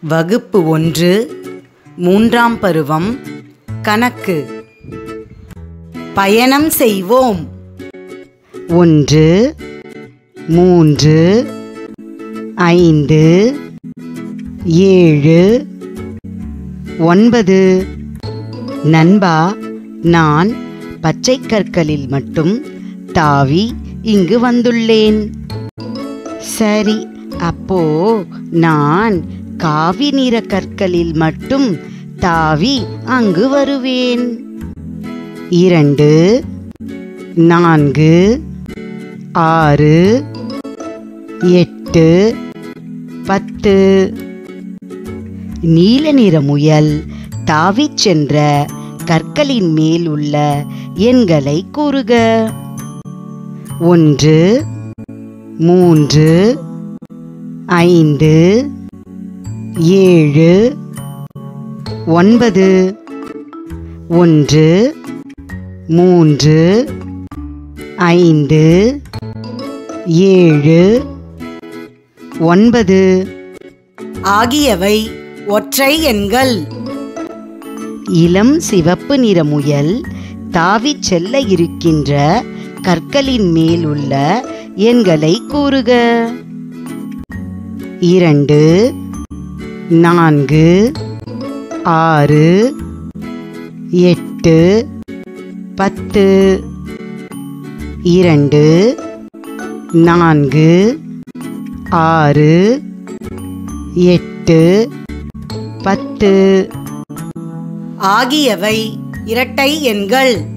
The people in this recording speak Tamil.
வகுப்பு ஒன்று மூன்றாம் பருவம் கணக்கு பயணம் செய்வோம் ஒன்று மூன்று ஐந்து ஏழு ஒன்பது நண்பா நான் பச்சை கற்களில் மட்டும் தாவி இங்கு வந்துள்ளேன் சரி அப்போ நான் காவி நிற கற்களில் மட்டும் தாவி அங்கு வருவேன் இரண்டு நான்கு ஆறு எட்டு பத்து நீல நிற முயல் தாவிச் சென்ற கற்களின் மேல் உள்ள எண்களை கூறுக ஒன்று மூன்று ஐந்து ஏழு ஒன்பது ஒன்று மூன்று ஐந்து ஏழு ஒன்பது ஆகியவை ஒற்றை எண்கள் இளம் சிவப்பு நிற முயல் தாவிச் செல்ல இருக்கின்ற கற்களின் மேல் உள்ள எண்களை கூறுக இரண்டு நான்கு ஆறு எட்டு பத்து இரண்டு நான்கு ஆறு எட்டு பத்து ஆகியவை இரட்டை எண்கள்